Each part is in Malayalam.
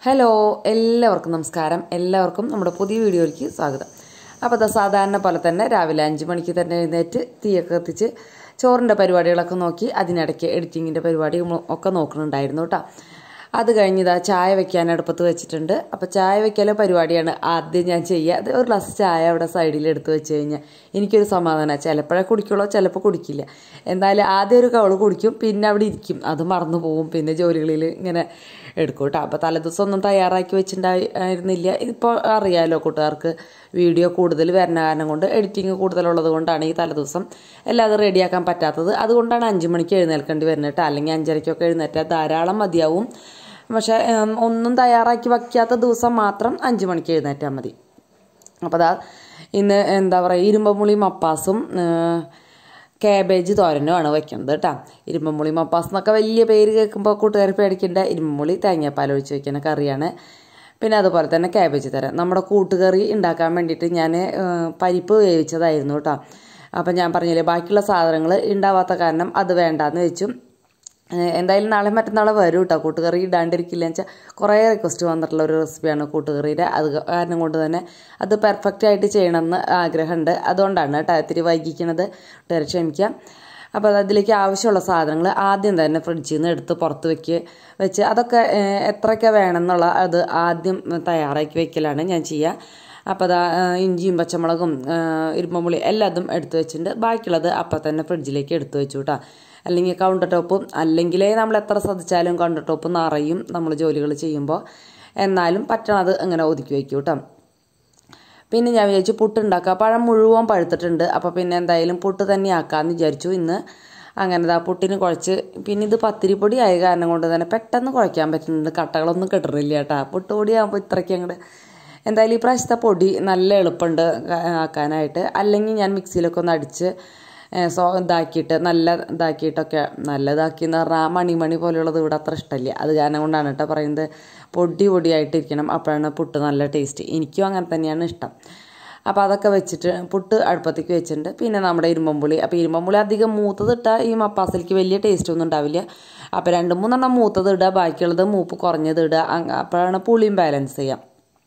ഹലോ എല്ലാവർക്കും നമസ്കാരം എല്ലാവർക്കും നമ്മുടെ പുതിയ വീഡിയോയിലേക്ക് സ്വാഗതം അപ്പോൾ അത് സാധാരണ പോലെ തന്നെ രാവിലെ അഞ്ച് മണിക്ക് തന്നെ എഴുന്നേറ്റ് തീയൊക്കെ കത്തിച്ച് ചോറിൻ്റെ പരിപാടികളൊക്കെ നോക്കി അതിനിടയ്ക്ക് എഡിറ്റിങ്ങിൻ്റെ പരിപാടി ഒക്കെ നോക്കുന്നുണ്ടായിരുന്നു കേട്ടോ അത് കഴിഞ്ഞ് ഇതാ ചായ വെക്കാൻ അടുപ്പത്ത് വെച്ചിട്ടുണ്ട് അപ്പോൾ ചായ വെക്കലെ പരിപാടിയാണ് ആദ്യം ഞാൻ ചെയ്യുക അത് ഒരു ഗ്ലാസ് ചായ അവിടെ സൈഡിൽ എടുത്ത് വെച്ച് കഴിഞ്ഞാൽ എനിക്കൊരു സമാധാനമാണ് ചിലപ്പോഴേ കുടിക്കുള്ളൂ ചിലപ്പോൾ കുടിക്കില്ല എന്തായാലും ആദ്യം ഒരു കവള് കുടിക്കും പിന്നെ അവിടെ ഇരിക്കും അത് മറന്നു പോകും പിന്നെ ജോലികളിൽ ഇങ്ങനെ എടുക്കും കേട്ടോ അപ്പോൾ തലേദിവസം ഒന്നും തയ്യാറാക്കി വെച്ചിട്ടുണ്ടായിരുന്നില്ല ഇപ്പോൾ അറിയാമല്ലോ കൂട്ടുകാർക്ക് വീഡിയോ കൂടുതൽ വരുന്ന കാരണം കൊണ്ട് എഡിറ്റിംഗ് കൂടുതലുള്ളത് കൊണ്ടാണ് ഈ തലേദിവസം എല്ലാം അത് റെഡിയാക്കാൻ പറ്റാത്തത് അതുകൊണ്ടാണ് അഞ്ച് മണിക്ക് എഴുന്നേൽക്കേണ്ടി വരുന്നത് കേട്ടോ അല്ലെങ്കിൽ അഞ്ചരയ്ക്കൊക്കെ എഴുന്നേറ്റാൽ ധാരാളം മതിയാവും പക്ഷേ ഉം, ഒന്നും തയ്യാറാക്കി വയ്ക്കാത്ത ദിവസം മാത്രം അഞ്ച് മണിക്ക് എഴുന്നേറ്റാൽ മതി അപ്പോൾ അതാ ഇന്ന് എന്താ പറയുക ഇരുമ്പമുളി മപ്പാസും ഏഹ്, കാബേജ് തോരനുമാണ് വെക്കുന്നത് കേട്ടോ ഇരുമ്പമുളി മപ്പാസ് എന്നൊക്കെ വലിയ പേര് കേൾക്കുമ്പോൾ കൂട്ടുകാർ പേടിക്കേണ്ട ഇരുമ്പമുളി തേങ്ങാപ്പാൽ ഒഴിച്ച് വെക്കുന്ന കറിയാണ് പിന്നെ അതുപോലെ തന്നെ കാബേജ് തരാം നമ്മുടെ കൂട്ടുകറി ഉണ്ടാക്കാൻ വേണ്ടിയിട്ട് ഞാൻ ഏഹ്, പരിപ്പ് വേവിച്ചതായിരുന്നു കേട്ടോ അപ്പം ഞാൻ പറഞ്ഞില്ലേ ബാക്കിയുള്ള സാധനങ്ങൾ ഉണ്ടാവാത്ത കാരണം അത് വേണ്ടാന്ന് വെച്ചു ഏഹ് എന്തായാലും നാളെ മറ്റന്നാളെ വരും കേട്ടോ കൂട്ടുകറി ഇടാണ്ടിരിക്കില്ല എന്ന് വെച്ചാൽ കുറേ റിക്വസ്റ്റ് വന്നിട്ടുള്ള ഒരു റെസിപ്പിയാണ് കൂട്ടുകറിയുടെ അത് കാരണം കൊണ്ട് തന്നെ അത് പെർഫെക്റ്റ് ആയിട്ട് ചെയ്യണമെന്ന് ആഗ്രഹമുണ്ട് അതുകൊണ്ടാണ് കേട്ടോ ഇത്തിരി വൈകിക്കണത് കൂട്ടുകാർ ക്ഷമിക്കാം അപ്പോൾ അതിലേക്ക് ആവശ്യമുള്ള സാധനങ്ങൾ ആദ്യം തന്നെ ഫ്രിഡ്ജിൽ നിന്ന് എടുത്ത് പുറത്ത് വെക്ക് വെച്ച് അതൊക്കെ ഏഹ് എത്രയൊക്കെ വേണമെന്നുള്ള അത് ആദ്യം തയ്യാറാക്കി വെക്കലാണ് ഞാൻ ചെയ്യുക അപ്പോൾ അതാ ഏഹ് ഇഞ്ചിയും പച്ചമുളകും ഏഹ് ഇരുമ്പുളി എല്ലാതും എടുത്തു വെച്ചിട്ടുണ്ട് ബാക്കിയുള്ളത് അപ്പം തന്നെ ഫ്രിഡ്ജിലേക്ക് എടുത്തു വെച്ചു കേട്ടോ അല്ലെങ്കിൽ കൗണ്ടർ ടോപ്പും അല്ലെങ്കിലേ നമ്മൾ എത്ര ശ്രദ്ധിച്ചാലും കൗണ്ടർ ടോപ്പ് നിറയും നമ്മൾ ജോലികൾ ചെയ്യുമ്പോൾ എന്നാലും പറ്റണത് അങ്ങനെ ഒതുക്കി വയ്ക്കും കേട്ടോ പിന്നെ ഞാൻ വിചാരിച്ചു പുട്ട് ഉണ്ടാക്കാം പഴം മുഴുവൻ പഴുത്തിട്ടുണ്ട് അപ്പോൾ പിന്നെ എന്തായാലും പുട്ട് തന്നെ ആക്കാമെന്ന് വിചാരിച്ചു ഇന്ന് അങ്ങനെ ദാ പുട്ടിന് കുഴച്ച് പിന്നെ ഇത് പത്തിരിപ്പൊടി ആയ കാരണം കൊണ്ട് തന്നെ പെട്ടെന്ന് കുഴയ്ക്കാൻ പറ്റുന്നുണ്ട് കട്ടകളൊന്നും കെട്ടിറില്ല കേട്ടോ പുട്ടുപൊടി ആകുമ്പോൾ ഇത്രയ്ക്ക് അങ്ങോട്ട് എന്തായാലും ഈ പ്രാവശ്യത്തെ പൊടി നല്ല എളുപ്പമുണ്ട് ആക്കാനായിട്ട് അല്ലെങ്കിൽ ഞാൻ മിക്സിയിലൊക്കെ ഒന്ന് അടിച്ച് ഏഹ് സോ ഇതാക്കിയിട്ട് നല്ല ഇതാക്കിയിട്ടൊക്കെ നല്ല ഇതാക്കി എന്ന് പറഞ്ഞാൽ ആ മണിമണി പോലെയുള്ളത് ഇവിടെ അത്ര ഇഷ്ടമല്ല അത് കാരണം കൊണ്ടാണ് കേട്ടോ പറയുന്നത് പൊടി പൊടിയായിട്ടിരിക്കണം അപ്പോഴാണ് പുട്ട് നല്ല ടേസ്റ്റ് എനിക്കും അങ്ങനെ തന്നെയാണ് ഇഷ്ടം അപ്പോൾ അതൊക്കെ വെച്ചിട്ട് പുട്ട് അടുപ്പത്തേക്ക് വെച്ചിട്ടുണ്ട് പിന്നെ നമ്മുടെ ഇരുമ്പമ്പുളി അപ്പോൾ ഇരുമ്പമ്പുളി അധികം മൂത്തത് ഇട്ടാൽ ഈ മപ്പാസിലേക്ക് വലിയ ടേസ്റ്റ് ഒന്നും ഉണ്ടാവില്ല അപ്പോൾ രണ്ട് മൂന്നെണ്ണം മൂത്തത് ഇടുക ബാക്കിയുള്ളത് മൂപ്പ് കുറഞ്ഞത് ഇടുക അങ്ങ- അപ്പോഴാണ് പുളിയും ബാലൻസ് ചെയ്യാം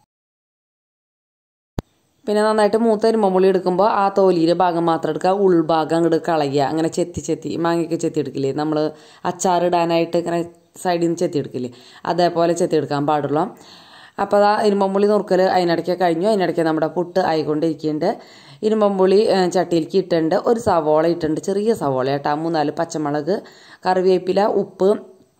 പിന്നെ നന്നായിട്ട് മൂത്ത ഇരുമ്പുളി എടുക്കുമ്പോൾ ആ തോലിയുടെ ഭാഗം മാത്രം എടുക്കുക ഉൾഭാഗം അങ്ങോട്ട് കളയുക അങ്ങനെ ചെത്തി ചെത്തി മാങ്ങയ്ക്ക് ചെത്തി എടുക്കില്ലേ നമ്മൾ അച്ചാറിടാനായിട്ട് ഇങ്ങനെ സൈഡിൽ നിന്ന് ചെത്തി എടുക്കില്ലേ അതേപോലെ ചെത്തി എടുക്കാൻ പാടുള്ളൂ അപ്പോൾ അതാ ഇരുമ്പുളി നുറുക്കൽ അതിനിടയ്ക്ക് കഴിഞ്ഞു അതിനിടയ്ക്ക് നമ്മുടെ പുട്ട് ആയിക്കൊണ്ടിരിക്കുന്നുണ്ട് ഇരുമ്പുളി ചട്ടിയിലേക്ക് ഇട്ടുണ്ട് ഒരു സവോള ഇട്ടുണ്ട് ചെറിയ സവോള കേട്ടോ മൂന്നാല് പച്ചമുളക് കറിവേപ്പില ഉപ്പ്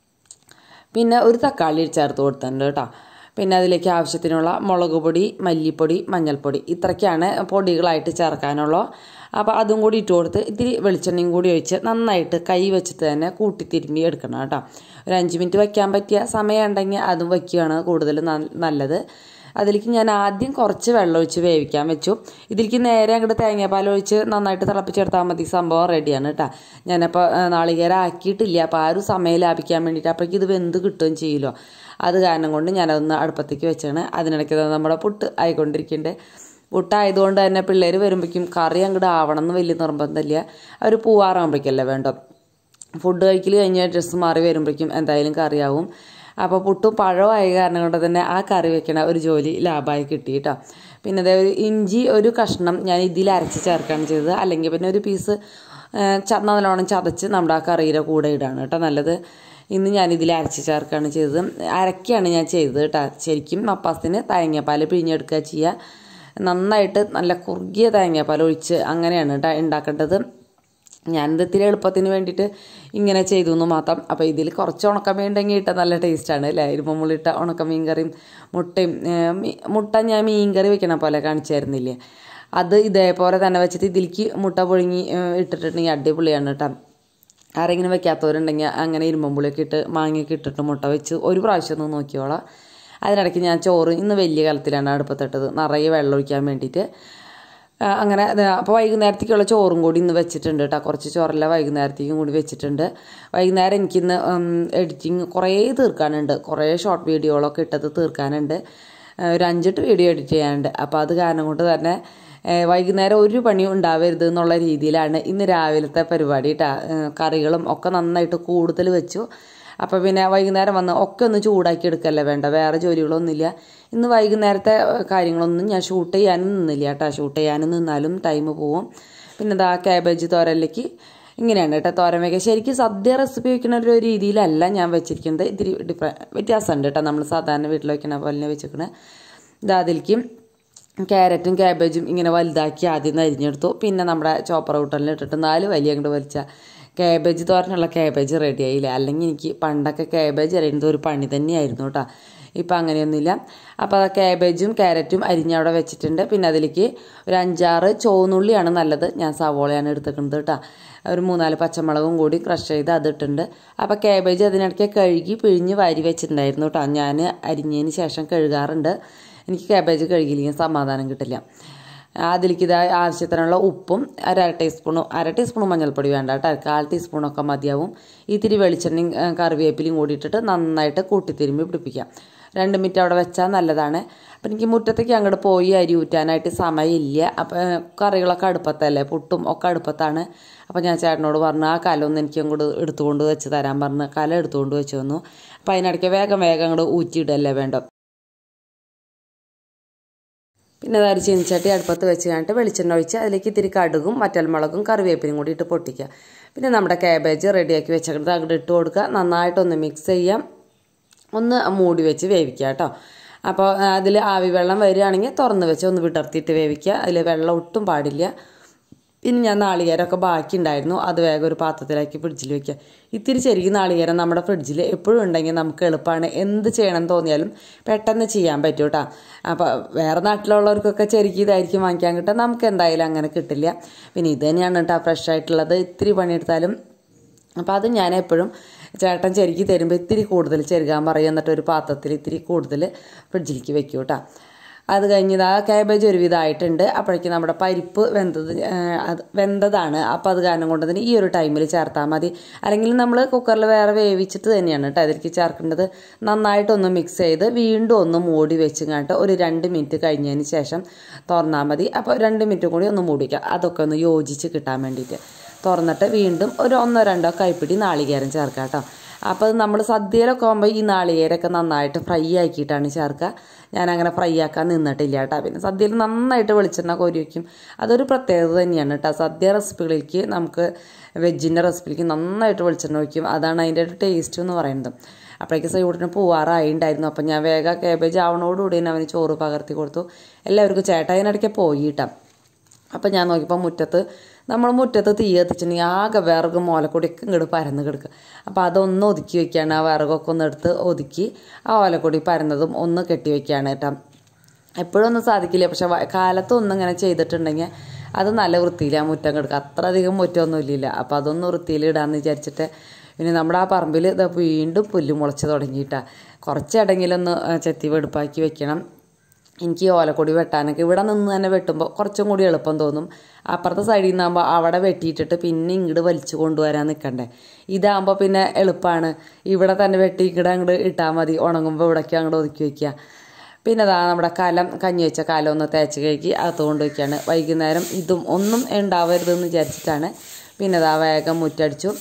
പിന്നെ ഒരു തക്കാളി ചേർത്ത് കൊടുത്തിട്ടുണ്ട് കേട്ടോ പിന്നെ അതിലേക്ക് ആവശ്യത്തിനുള്ള മുളക് പൊടി മല്ലിപ്പൊടി മഞ്ഞൾപ്പൊടി ഇത്രയ്ക്കാണ് പൊടികളായിട്ട് ചേർക്കാനുള്ളൂ അപ്പോൾ അതും കൂടി ഇട്ട് കൊടുത്ത് ഇത്തിരി വെളിച്ചെണ്ണയും കൂടി ഒഴിച്ച് നന്നായിട്ട് കൈ വെച്ചിട്ട് തന്നെ കൂട്ടി തിരുമ്പി എടുക്കണം കേട്ടോ ഒരു അഞ്ച് മിനിറ്റ് വയ്ക്കാൻ പറ്റിയ സമയം ഉണ്ടെങ്കിൽ അതും വയ്ക്കുകയാണ് കൂടുതൽ ന- നല്ലത് അതിലേക്ക് ഞാൻ ആദ്യം കുറച്ച് വെള്ളം ഒഴിച്ച് വേവിക്കാൻ വെച്ചു ഇതിലേക്ക് നേരെ അങ്ങോട്ട് തേങ്ങാപ്പാൽ ഒഴിച്ച് നന്നായിട്ട് തിളപ്പിച്ചെടുത്താൽ മതി സംഭവം റെഡിയാണ് കേട്ടോ ഞാനപ്പോൾ നാളികേരം ആക്കിയിട്ടില്ല അപ്പോൾ ആ ഒരു സമയം ലാഭിക്കാൻ വേണ്ടിയിട്ട് അപ്പോഴേക്ക് ഇത് വെന്ത് കിട്ടുകയും ചെയ്യുമല്ലോ അത് കാരണം കൊണ്ട് ഞാനതൊന്ന് അടുപ്പത്തേക്ക് വെച്ചാണ് അതിനിടയ്ക്ക് ദാ നമ്മുടെ പുട്ട് ആയിക്കൊണ്ടിരിക്കുന്നുണ്ട് പുട്ടായതുകൊണ്ട് തന്നെ പിള്ളേർ വരുമ്പോഴേക്കും കറി അങ്ങോട്ട് ആവണം എന്ന് വലിയ നിർബന്ധമില്ല അവർ പൂവാറാകുമ്പോഴേക്കല്ലേ വേണ്ടോ ഫുഡ് കഴിക്കൽ കഴിഞ്ഞ് ഡ്രസ്സ് മാറി വരുമ്പോഴേക്കും എന്തായാലും കറിയാവും അപ്പോൾ പുട്ടും പഴവും ആയ കാരണം കൊണ്ട് തന്നെ ആ കറി വെക്കണ ഒരു ജോലി ലാഭമായി കിട്ടി കേട്ടോ പിന്നെ അതേ ഒരു ഇഞ്ചി ഒരു കഷ്ണം ഞാൻ ഇതിൽ അരച്ച് ചേർക്കുകയാണ് ചെയ്തത് അല്ലെങ്കിൽ പിന്നെ ഒരു പീസ് ച നല്ലോണം ചതച്ച് നമ്മുടെ ആ കറിയുടെ കൂടെ ഇടാണ് കേട്ടോ നല്ലത് ഇന്ന് ഞാൻ ഇതിൽ അരച്ച് ചേർക്കുകയാണ് ചെയ്തത് അരക്കുകയാണ് ഞാൻ ചെയ്തത് കേട്ടോ ശരിക്കും മപ്പാസത്തിന് തേങ്ങാപ്പാൽ പിഴിഞ്ഞെടുക്കുക ചെയ്യുക നന്നായിട്ട് നല്ല കുറുകിയ തേങ്ങാപ്പാൽ ഒഴിച്ച് അങ്ങനെയാണ് കേട്ടോ ഉണ്ടാക്കേണ്ടത് ഞാനിത് ഇത്തിരി എളുപ്പത്തിന് വേണ്ടിയിട്ട് ഇങ്ങനെ ചെയ്തു എന്ന് മാത്രം അപ്പോൾ ഇതിൽ കുറച്ച് ഉണക്കമീൻ ഉണ്ടെങ്കിൽ ഇട്ട നല്ല ടേസ്റ്റാണ് അല്ലേ ഇരുമ്പുള്ളിട്ട ഉണക്കമീൻ കറിയും മുട്ടയും ഏഹ് മീ- മുട്ട ഞാൻ മീൻ കറി വെക്കണ പോലെ കാണിച്ചായിരുന്നില്ലേ അത് ഇതേപോലെ തന്നെ വെച്ചിട്ട് ഇതിലേക്ക് മുട്ട പുഴുങ്ങി ഏഹ് ഇട്ടിട്ടുണ്ടെങ്കിൽ അടിപൊളിയാണ് കേട്ടോ ആരെങ്കിലും വെക്കാത്തവരുണ്ടെങ്കിൽ അങ്ങനെ ഇരുമ്പുള്ളിയൊക്കെ ഇട്ട് മാങ്ങയൊക്കെ ഇട്ടിട്ട് മുട്ട വെച്ച് ഒരു പ്രാവശ്യം ഒന്ന് നോക്കിയോളാം അതിനിടയ്ക്ക് ഞാൻ ചോറ് ഇന്ന് വലിയ കലത്തിലാണ് അടുപ്പത്തിട്ടത് നിറയെ വെള്ളം ഒഴിക്കാൻ വേണ്ടിയിട്ട് ആ, അങ്ങനെ അപ്പോൾ വൈകുന്നേരത്തേക്കുള്ള ചോറും കൂടി ഇന്ന് വെച്ചിട്ടുണ്ട് കേട്ടോ കുറച്ച് ചോറല്ല വൈകുന്നേരത്തേക്കും കൂടി വെച്ചിട്ടുണ്ട് വൈകുന്നേരം എനിക്കിന്ന് എഡിറ്റിങ് കുറേ തീർക്കാനുണ്ട് കുറേ ഷോർട്ട് വീഡിയോകളൊക്കെ ഇട്ടത് തീർക്കാനുണ്ട് ആ, ഒരു അഞ്ചെട്ട് വീഡിയോ എഡിറ്റ് ചെയ്യാനുണ്ട് അപ്പോൾ അത് കാരണം കൊണ്ട് തന്നെ ഏ, വൈകുന്നേരം ഒരു പണിയും ഉണ്ടാവരുത് എന്നുള്ള രീതിയിലാണ് ഇന്ന് രാവിലത്തെ പരിപാടി കേട്ടോ കറികളും ഒക്കെ നന്നായിട്ട് കൂടുതൽ വെച്ചു അപ്പോൾ പിന്നെ വൈകുന്നേരം വന്ന് ഒക്കെ ഒന്ന് ചൂടാക്കി എടുക്കല്ലേ വേണ്ട വേറെ ജോലികളൊന്നുമില്ല ഇന്ന് വൈകുന്നേരത്തെ കാര്യങ്ങളൊന്നും ഞാൻ ഷൂട്ട് ചെയ്യാനും നിന്നില്ല കേട്ടോ ഷൂട്ട് ചെയ്യാനും നിന്നാലും ടൈം പോവും പിന്നെ ഇതാ കാബേജ് തോരനിലേക്ക് ഇങ്ങനെയാണ് കേട്ടോ തോരൻ വയ്ക്കുക ശരിക്കും സദ്യ റെസിപ്പി വയ്ക്കുന്ന ഒരു രീതിയിലല്ല ഞാൻ വെച്ചിരിക്കുന്നത് ഇത്തിരി ഡിഫറ വ്യത്യാസമുണ്ട് കേട്ടോ നമ്മൾ സാധാരണ വീട്ടിൽ വയ്ക്കുന്ന പോലെ തന്നെ വെച്ചിരിക്കുന്നത് ഇതാ അതിലേക്ക് ക്യാരറ്റും ക്യാബേജും ഇങ്ങനെ വലുതാക്കി ആദ്യം നിന്ന് അരിഞ്ഞെടുത്തു പിന്നെ നമ്മുടെ ചോപ്പർ കൂട്ടലിൽ ഇട്ടിട്ട് നാല് വലിയ അങ്ങോട്ട് വലിച്ച ക്യാബേജ് തോരനുള്ള ക്യാബേജ് റെഡി ആയില്ല അല്ലെങ്കിൽ എനിക്ക് പണ്ടൊക്കെ ക്യാബേജ് അരിയുന്നത് ഒരു പണി തന്നെയായിരുന്നു കേട്ടോ ഇപ്പം അങ്ങനെയൊന്നുമില്ല അപ്പോൾ ആ ക്യാബേജും ക്യാരറ്റും അരിഞ്ഞവിടെ വെച്ചിട്ടുണ്ട് പിന്നെ അതിലേക്ക് ഒരു അഞ്ചാറ് ചുവന്നുള്ളിയാണ് നല്ലത് ഞാൻ സവോളയാണ് എടുത്തേക്കുന്നത് കേട്ടോ ഒരു മൂന്നാല് പച്ചമുളകും കൂടി ക്രഷ് ചെയ്ത് അതിട്ടുണ്ട് അപ്പോൾ ക്യാബേജ് അതിനിടയ്ക്ക് കഴുകി പിഴിഞ്ഞ് വാരി വെച്ചിട്ടുണ്ടായിരുന്നു കേട്ടോ ഞാൻ അരിഞ്ഞതിന് ശേഷം കഴുകാറുണ്ട് എനിക്ക് ക്യാബേജ് കഴുകിയില്ലെങ്കിൽ സമാധാനം കിട്ടില്ല അതിലേക്ക് ഇത് ആവശ്യത്തിനുള്ള ഉപ്പും ഒരു അര ടീസ്പൂണും അര ടീസ്പൂൺ മഞ്ഞൾപ്പൊടി വേണ്ട കേട്ടോ കാൽ ടീസ്പൂണൊക്കെ മതിയാവും ഇത്തിരി വെളിച്ചെണ്ണയും ഏ, കറിവേപ്പിലയും കൂടി ഇട്ടിട്ട് നന്നായിട്ട് കൂട്ടിത്തിരുമ്പി പിടിപ്പിക്കാം രണ്ട് മിനിറ്റ് അവിടെ വെച്ചാൽ നല്ലതാണ് അപ്പം എനിക്ക് മുറ്റത്തേക്ക് അങ്ങോട്ട് പോയി അരി ഊറ്റാനായിട്ട് സമയമില്ല അപ്പം കറികളൊക്കെ അടുപ്പത്തല്ലേ പുട്ടും ഒക്കെ അടുപ്പത്താണ് അപ്പം ഞാൻ ചേട്ടനോട് പറഞ്ഞു ആ കലമൊന്ന് എനിക്ക് അങ്ങോട്ട് എടുത്തുകൊണ്ട് വെച്ച് തരാൻ പറഞ്ഞു കല എടുത്തുകൊണ്ട് വെച്ച് തന്നു അപ്പം അതിനിടയ്ക്ക് വേഗം വേഗം അങ്ങോട്ട് ഊറ്റിയിടല്ലേ വേണ്ട പിന്നെ അതൊരു ചീനിച്ചട്ടി അടുപ്പത്ത് വെച്ച് കഴിഞ്ഞിട്ട് വെളിച്ചെണ്ണ ഒഴിച്ച് അതിലേക്ക് ഇത്തിരി കടുകും മറ്റൽമുളകും കറിവേപ്പിനും കൂടി ഇട്ട് പൊട്ടിക്കുക പിന്നെ നമ്മുടെ കാബേജ് റെഡിയാക്കി വെച്ചെടുത്ത് അങ്ങോട്ട് ഇട്ട് കൊടുക്കുക നന്നായിട്ടൊന്ന് മിക്സ് ചെയ്യാം ഒന്ന് മൂടി വെച്ച് വേവിക്കുക കേട്ടോ അപ്പോൾ അതിൽ ആവി വെള്ളം വരികയാണെങ്കിൽ തുറന്ന് വെച്ച് ഒന്ന് വിടർത്തിയിട്ട് വേവിക്കുക അതിൽ വെള്ളം ഒട്ടും പാടില്ല പിന്നെ ഞാൻ നാളികേരമൊക്കെ ബാക്കി ഉണ്ടായിരുന്നു അത് വേഗം ഒരു പാത്രത്തിലാക്കി ഫ്രിഡ്ജിൽ വെക്കുക ഇത്തിരി ചെരുകി നാളികേരം നമ്മുടെ ഫ്രിഡ്ജിൽ എപ്പോഴും ഉണ്ടെങ്കിൽ നമുക്ക് എളുപ്പമാണ് എന്ത് ചെയ്യണം എന്ന് തോന്നിയാലും പെട്ടെന്ന് ചെയ്യാൻ പറ്റും കേട്ടോ അപ്പോൾ വേറെ നാട്ടിലുള്ളവർക്കൊക്കെ ചെരുക്കി ഇതായിരിക്കും വാങ്ങിക്കാൻ കിട്ടുക നമുക്ക് എന്തായാലും അങ്ങനെ കിട്ടില്ല പിന്നെ ഇത് തന്നെയാണ് കേട്ടോ ഫ്രഷ് ആയിട്ടുള്ളത് ഇത്തിരി പണിയെടുത്താലും അപ്പോൾ അത് ഞാൻ എപ്പോഴും ചേട്ടൻ ചെരുക്കി തരുമ്പോൾ ഇത്തിരി കൂടുതൽ ചെരുകാൻ പറയും എന്നിട്ട് ഒരു പാത്രത്തിൽ ഇത്തിരി കൂടുതൽ ഫ്രിഡ്ജിലേക്ക് വെക്കും കേട്ടോ അത് കഴിഞ്ഞത് ആ കാബേജ് ഒരുവിധമായിട്ടുണ്ട് അപ്പോഴേക്കും നമ്മുടെ പരിപ്പ് വെന്തത് ആ, അത് വെന്തതാണ് അപ്പോൾ അത് കാരണം കൊണ്ട് തന്നെ ഈ ഒരു ടൈമിൽ ചേർത്താൽ മതി അല്ലെങ്കിൽ നമ്മൾ കുക്കറിൽ വേറെ വേവിച്ചിട്ട് തന്നെയാണ് കേട്ടോ അതിലേക്ക് ചേർക്കേണ്ടത് നന്നായിട്ടൊന്ന് മിക്സ് ചെയ്ത് വീണ്ടും ഒന്ന് മൂടി വെച്ച് കണ്ടിട്ട് ഒരു രണ്ട് മിനിറ്റ് കഴിഞ്ഞതിന് ശേഷം തുറന്നാൽ മതി അപ്പോൾ രണ്ട് മിനിറ്റ് കൂടി ഒന്ന് മൂടിക്കുക അതൊക്കെ ഒന്ന് യോജിച്ച് കിട്ടാൻ വേണ്ടിയിട്ട് തുറന്നിട്ട് വീണ്ടും ഒരു ഒന്നോ രണ്ടോ കൈപ്പിടി നാളികേരം ചേർക്കാം കേട്ടോ അപ്പോൾ അത് നമ്മൾ സദ്യയിലൊക്കെ ആകുമ്പോൾ ഈ നാളികേരമൊക്കെ നന്നായിട്ട് ഫ്രൈ ആക്കിയിട്ടാണ് ചേർക്കുക ഞാൻ അങ്ങനെ ഫ്രൈ ആക്കാൻ നിന്നിട്ടില്ല കേട്ടോ പിന്നെ സദ്യയിൽ നന്നായിട്ട് വെളിച്ചെണ്ണ കോരി വയ്ക്കും അതൊരു പ്രത്യേകത തന്നെയാണ് കേട്ടോ സദ്യ റെസിപ്പികളിലേക്ക് നമുക്ക് വെജിൻ്റെ റെസിപ്പിലേക്ക് നന്നായിട്ട് വെളിച്ചെണ്ണ വയ്ക്കും അതാണ് അതിൻ്റെ ഒരു ടേസ്റ്റ് എന്ന് പറയുന്നത് അപ്പോഴേക്ക് സൈഡിന് പോവാറായിണ്ടായിരുന്നു അപ്പം ഞാൻ വേഗം കേബേജ് ആവണോടുകൂടി തന്നെ അവന് ചോറ് പകർത്തി കൊടുത്തു എല്ലാവർക്കും ചേട്ടാ അതിനിടയ്ക്ക് പോയിട്ടാ അപ്പം ഞാൻ നോക്കിയപ്പോൾ മുറ്റത്ത് നമ്മൾ മുറ്റത്ത് തീ കത്തിച്ചിട്ടുണ്ടെങ്കിൽ ആകെ വിറക് മോലക്കൊടിയൊക്കെ ഇങ്ങോട്ട് പരന്ന് കിടക്കുക അപ്പോൾ അതൊന്ന് ഒതുക്കി വെക്കുകയാണ് ആ വിറകൊക്കെ ഒന്ന് എടുത്ത് ഒതുക്കി ആ ഓലക്കൊടി പരന്നതും ഒന്ന് കെട്ടി വെക്കുകയാണ് കേട്ടോ എപ്പോഴൊന്നും സാധിക്കില്ല പക്ഷെ വ- കാലത്ത് ഒന്നും ഇങ്ങനെ ചെയ്തിട്ടുണ്ടെങ്കിൽ അത് നല്ല വൃത്തിയിൽ ആ മുറ്റം കിടക്കുക അത്ര അധികം മുറ്റമൊന്നും ഇല്ല അപ്പോൾ അതൊന്ന് വൃത്തിയിൽ ഇടാമെന്ന് വിചാരിച്ചിട്ട് പിന്നെ നമ്മുടെ ആ പറമ്പിൽ ഇതാ വീണ്ടും പുല്ല് മുളച്ച് തുടങ്ങിയിട്ടാ കുറച്ചിടങ്ങിലൊന്ന് ചെത്തി വെടുപ്പാക്കി വെക്കണം എനിക്ക് ഈ ഓലക്കൊടി വെട്ടാനൊക്കെ ഇവിടെ നിന്ന് തന്നെ വെട്ടുമ്പോൾ കുറച്ചും കൂടി എളുപ്പം തോന്നും അപ്പുറത്തെ സൈഡിൽ നിന്നാകുമ്പോൾ അവിടെ വെട്ടിയിട്ടിട്ട് പിന്നെ ഇങ്ങോട്ട് വലിച്ചു കൊണ്ടുവരാൻ നിൽക്കണ്ടേ ഇതാകുമ്പോൾ പിന്നെ എളുപ്പമാണ് ഇവിടെ തന്നെ വെട്ടി ഇങ്ങോട്ട് അങ്ങോട്ട് ഇട്ടാൽ മതി ഉണങ്ങുമ്പോൾ ഇവിടേക്ക് അങ്ങോട്ട് ഒതുക്കി വയ്ക്കുക പിന്നെ അതാ നമ്മുടെ കലം കഞ്ഞി വെച്ച കലം ഒന്ന് തേച്ച് കഴുകി അകത്ത് കൊണ്ട് വയ്ക്കുകയാണ് വൈകുന്നേരം ഇതും ഒന്നും ഉണ്ടാവരുതെന്ന് വിചാരിച്ചിട്ടാണ് പിന്നെ അതാ വേഗം മുറ്റടിച്ചു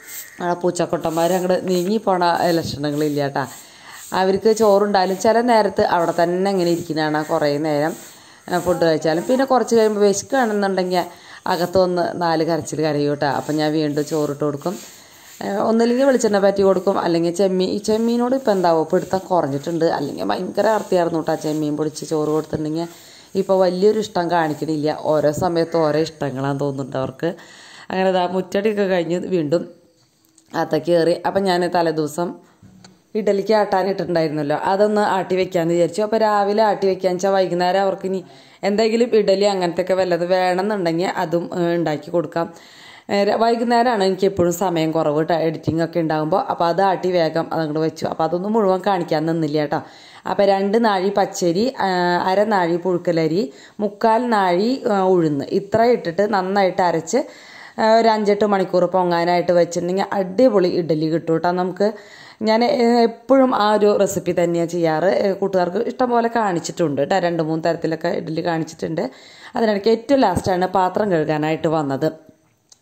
ആ പൂച്ചക്കൊട്ടന്മാർ അങ്ങോട്ട് നീങ്ങി പോണ ലക്ഷണങ്ങളില്ല കേട്ടാ അവർക്ക് ചോറുണ്ടായാലും ചില നേരത്ത് അവിടെ തന്നെ ഇങ്ങനെ ഇരിക്കുന്നതാണ് കുറേ നേരം ഫുഡ് കഴിച്ചാലും പിന്നെ കുറച്ച് കഴിയുമ്പോൾ വിശക്കുകയാണെന്നുണ്ടെങ്കിൽ അകത്ത് വന്ന് നാല് കരച്ചിൽ കരയും കേട്ടോ അപ്പം ഞാൻ വീണ്ടും ചോറിട്ട് കൊടുക്കും ഏഹ് ഒന്നില്ലെങ്കിൽ വെളിച്ചെണ്ണ പറ്റി കൊടുക്കും അല്ലെങ്കിൽ ചെമ്മീൻ ഈ ചെമ്മീനോട് ഇപ്പം എന്താവോ പിടുത്തം കുറഞ്ഞിട്ടുണ്ട് അല്ലെങ്കിൽ ഭയങ്കര ആർത്തിയായിരുന്നു കേട്ടോ ചെമ്മീൻ പൊടിച്ച് ചോറ് കൊടുത്തിട്ടുണ്ടെങ്കിൽ ഇപ്പോൾ വലിയൊരു ഇഷ്ടം കാണിക്കണില്ല ഓരോ സമയത്ത് ഓരോ ഇഷ്ടങ്ങളാന്ന് തോന്നുന്നുണ്ട് അവർക്ക് അങ്ങനെ ഇതാ മുറ്റടിയൊക്കെ കഴിഞ്ഞ് വീണ്ടും അകത്തേക്ക് കയറി അപ്പം ഞാൻ തലേദിവസം ഇഡലിക്ക് ആട്ടാനിട്ടുണ്ടായിരുന്നല്ലോ അതൊന്ന് ആട്ടി വെക്കാമെന്ന് വിചാരിച്ചു അപ്പോൾ രാവിലെ ആട്ടി വെക്കാന്ന് വെച്ചാൽ വൈകുന്നേരം അവർക്ക് ഇനി എന്തെങ്കിലും ഇഡലി അങ്ങനത്തെ ഒക്കെ വല്ലത് വേണമെന്നുണ്ടെങ്കിൽ അതും ഏഹ്, ഉണ്ടാക്കി കൊടുക്കാം ഏഹ്, ര- വൈകുന്നേരമാണ് എനിക്ക് എപ്പോഴും സമയം കുറവ് കേട്ടോ എഡിറ്റിംഗ് ഒക്കെ ഉണ്ടാകുമ്പോൾ അപ്പോൾ അത് ആട്ടി വേഗം അതങ്ങോട്ട് വെച്ചു അപ്പോൾ അതൊന്നും മുഴുവൻ കാണിക്കാൻ നിന്നില്ല കേട്ടോ അപ്പോൾ രണ്ട് നാഴി പച്ചരി ആ, അര നാഴി പുഴുക്കലരി മുക്കാൽ നാഴി ആ, ഉഴുന്ന് ഇത്ര ഇട്ടിട്ട് നന്നായിട്ട് അരച്ച് ആ, ഒരു അഞ്ചെട്ട് മണിക്കൂർ പൊങ്ങാനായിട്ട് വെച്ചിട്ടുണ്ടെങ്കിൽ അടിപൊളി ഇഡലി കിട്ടും കേട്ടോ നമുക്ക് ഞാൻ എപ്പോഴും ആ ഒരു റെസിപ്പി തന്നെയാണ് ചെയ്യാറ് ഏ, കൂട്ടുകാർക്ക് ഇഷ്ടംപോലെ കാണിച്ചിട്ടുണ്ട് കേട്ടോ രണ്ട് മൂന്ന് തരത്തിലൊക്കെ ഇഡലി കാണിച്ചിട്ടുണ്ട് അതിനിടയ്ക്ക് ഏറ്റവും ലാസ്റ്റാണ് പാത്രം കഴുകാനായിട്ട് വന്നത്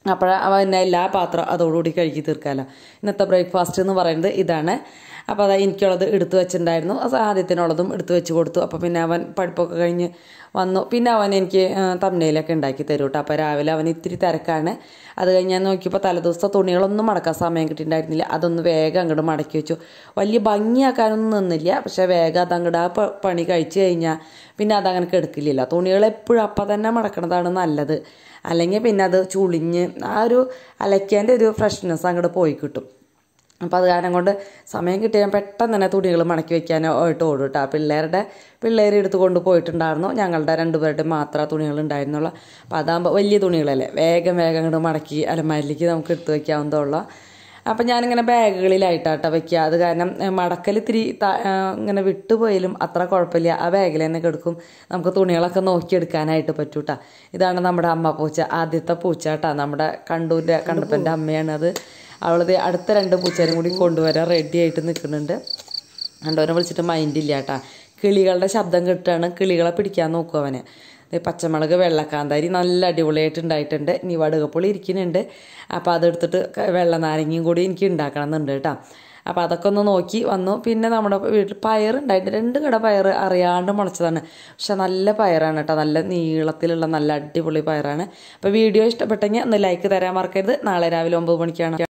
അപ്പോൾ പിന്നെ എല്ലാ പാത്രം അതോടുകൂടി കഴുകി തീർക്കാമല്ലോ ഇന്നത്തെ ബ്രേക്ക്ഫാസ്റ്റ് എന്ന് പറയുന്നത് ഇതാണ് അപ്പോൾ അതാ എനിക്കുള്ളത് എടുത്തു വെച്ചിട്ടുണ്ടായിരുന്നു അത് ആദ്യത്തിനുള്ളതും എടുത്തു വെച്ച് കൊടുത്തു അപ്പോൾ പിന്നെ അവൻ പഠിപ്പൊക്കെ കഴിഞ്ഞ് വന്നു പിന്നെ അവൻ എനിക്ക് തമ്മനയിലൊക്കെ ഉണ്ടാക്കി തരും കേട്ടോ അപ്പോൾ രാവിലെ അവൻ ഇത്തിരി തിരക്കാണ് അത് കഴിഞ്ഞ് ഞാൻ നോക്കിയപ്പോൾ തലേദിവസത്തെ തുണികളൊന്നും മടക്കാൻ സമയം കിട്ടിയിട്ടുണ്ടായിരുന്നില്ല അതൊന്ന് വേഗം അങ്ങോട്ട് മടക്കി വെച്ചു വലിയ ഭംഗിയാക്കാനൊന്നും നിന്നില്ല പക്ഷേ വേഗം അത് അങ്ങോട്ട് ആ പ- പണി കഴിച്ച് കഴിഞ്ഞാൽ പിന്നെ അതങ്ങനെ കെടുക്കില്ലല്ലോ തുണികൾ എപ്പോഴും അപ്പം തന്നെ മടക്കണതാണ് നല്ലത് അല്ലെങ്കിൽ പിന്നെ അത് ചുളിഞ്ഞ് ആ ഒരു അലക്കേൻ്റെ ഒരു ഫ്രഷ്നെസ് അങ്ങോട്ട് പോയി കിട്ടും അപ്പോൾ അത് കാരണം കൊണ്ട് സമയം കിട്ടിയാൽ പെട്ടെന്ന് തന്നെ തുണികൾ മടക്കി വെക്കാനോ ആയിട്ട് ഓടും കേട്ടോ പിള്ളേരുടെ പിള്ളേർ എടുത്ത് കൊണ്ട് പോയിട്ടുണ്ടായിരുന്നു ഞങ്ങളുടെ രണ്ടുപേരുടെ മാത്രമേ തുണികൾ ഉണ്ടായിരുന്നുള്ളൂ അപ്പോൾ അതാകുമ്പോൾ വലിയ തുണികളല്ലേ വേഗം വേഗം അങ്ങോട്ട് മടക്കി അലമാരിലേക്ക് നമുക്ക് എടുത്ത് വെക്കാവുന്നതുള്ളൂ അപ്പം ഞാനിങ്ങനെ ബാഗുകളിലായിട്ടാട്ടോ വെക്കുക അത് കാരണം ഏഹ്, മടക്കൽ ഇത്തിരി ത- ഏഹ്, ഇങ്ങനെ വിട്ടുപോയാലും അത്ര കുഴപ്പമില്ല ആ ബാഗിൽ തന്നെ കിടക്കും നമുക്ക് തുണികളൊക്കെ നോക്കിയെടുക്കാനായിട്ട് പറ്റൂട്ടാ ഇതാണ് നമ്മുടെ അമ്മ പൂച്ച ആദ്യത്തെ പൂച്ച കേട്ടോ നമ്മുടെ കണ്ടൂരിൻ്റെ കണ്ടപ്പൻ്റെ അമ്മയാണ് അത് അവളത് അടുത്ത രണ്ട് പൂച്ചേരും കൂടി കൊണ്ടുവരാൻ റെഡി ആയിട്ട് നിൽക്കുന്നുണ്ട് കണ്ടവനെ വിളിച്ചിട്ട് മൈൻഡ് ഇല്ല കേട്ടാ കിളികളുടെ ശബ്ദം കിട്ടുകയാണ് കിളികളെ പിടിക്കാൻ നോക്കും അവന് ദേ പച്ചമുളക് വെള്ളക്കാന്താരി നല്ല അടിപൊളിയായിട്ട് ഉണ്ടായിട്ടുണ്ട് ഇനി വടുകപ്പുളി ഇരിക്കുന്നുണ്ട് അപ്പോൾ അതെടുത്തിട്ട് ക- വെള്ള നാരങ്ങയും കൂടി എനിക്ക് ഉണ്ടാക്കണം എന്നുണ്ട് കേട്ടോ അപ്പോൾ അതൊക്കെ ഒന്ന് നോക്കി വന്നു പിന്നെ നമ്മുടെ വീട്ടിൽ പയർ ഉണ്ടായിട്ട് രണ്ട് കട പയർ അറിയാണ്ട് മുളച്ചതാണ് പക്ഷെ നല്ല പയറാണ് കേട്ടോ നല്ല നീളത്തിലുള്ള നല്ല അടിപൊളി പയറാണ് അപ്പോൾ വീഡിയോ ഇഷ്ടപ്പെട്ടെങ്കിൽ ഒന്ന് ലൈക്ക് തരാൻ മറക്കരുത് നാളെ രാവിലെ ഒമ്പത് മണിക്കാണ്